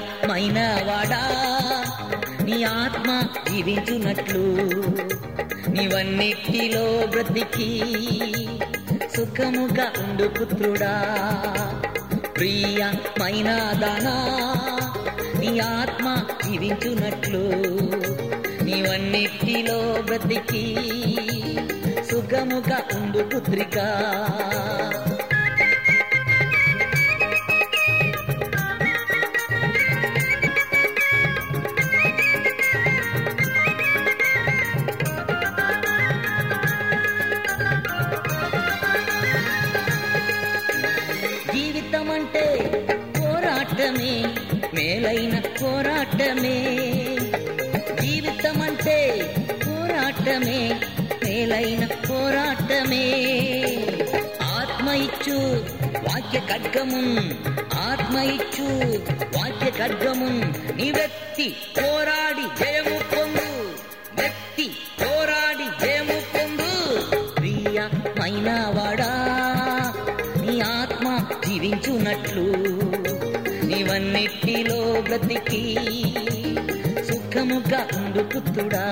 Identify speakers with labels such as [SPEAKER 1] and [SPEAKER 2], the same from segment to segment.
[SPEAKER 1] మైనవాడా నీ ఆత్మ జీవించున్నట్లు నీవన్నిటిలో బ్రతికి సుఖముగా ఉండు పుత్రుడా ప్రియమైన దానా నీ ఆత్మ జీవించున్నట్లు నీవన్నిటిలో బ్రతికి సుఖముగా ఉండు పుత్రికా జీవితం అంటే పోరాటమే మేలైన పోరాటమే జీవితం అంటే పోరాటమే మేలైన పోరాటమే ఆత్మ ఇచ్చు వాక్య ఖడ్గమున్ ఆత్మ ఇచ్చు వాక్య ఖడ్గమున్ నీ వ్యక్తి పోరాడి జయము పొందు వ్యక్తి పోరాడి జయము పొందు ప్రియమైన వాడా నీ ఆత్మ జీవించున్నట్లు నీవన్నిటిలో బ్రతికి సుఖముగా ఉండు పుత్రుడా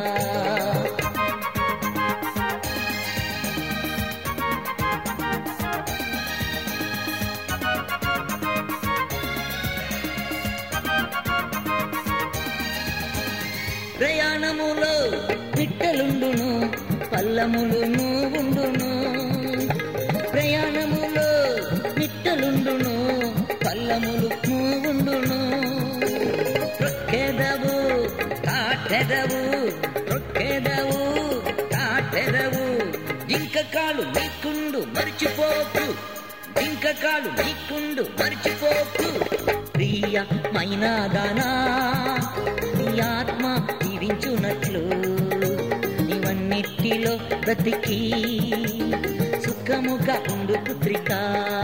[SPEAKER 1] ప్రయాణములో పిట్టలుండును పల్లములును ఉండును ప్రయాణములో మిట్టలుండును పల్లములు ఉండును రొక్కెదవు కాటెదవు రొక్కెదవు కాటెదవు జింకకాలు నీకుండు మరిచిపోకు జింకకాలు నీకుండు మరిచిపోకు ప్రియమైన దానా నీ ఆత్మ జీవించున్నట్లు నీవన్నిటిలో బ్రతికి సుఖముగా ఉండు పుత్రికా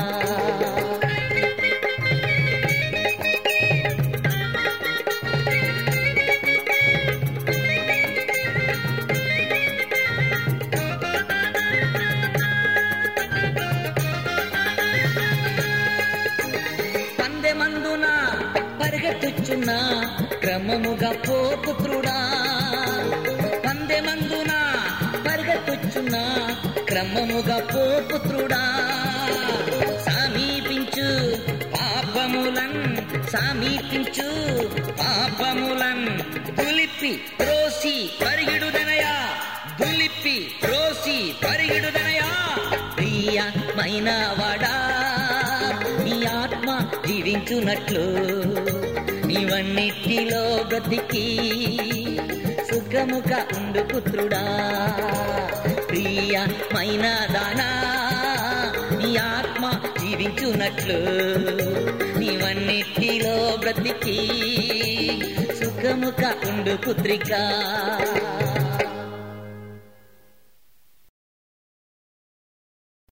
[SPEAKER 1] పందెమందున పరిగెత్తుచున్న క్రమముగా పో పుత్రుడా పందెమందున పరిగెత్తుచున్న క్రమముగా పో పుత్రుడా సమీపించు పాపములన్ సమీపించు పాపములన్ దులిపి త్రోసి పరిగిడుదనయా దులిపి త్రోసి పరిగిడుదనయా ప్రియమైన వాడా నీ ఆత్మ జీవించున్నట్లు నీవన్నిటిలో బ్రతికి సుఖముగా ఉండు పుత్రుడా ప్రియమైన దానా నీ ఆత్మ జీవించున్నట్లు నీవన్నిటిలో బ్రతికి సుఖముగా ఉండు పుత్రికా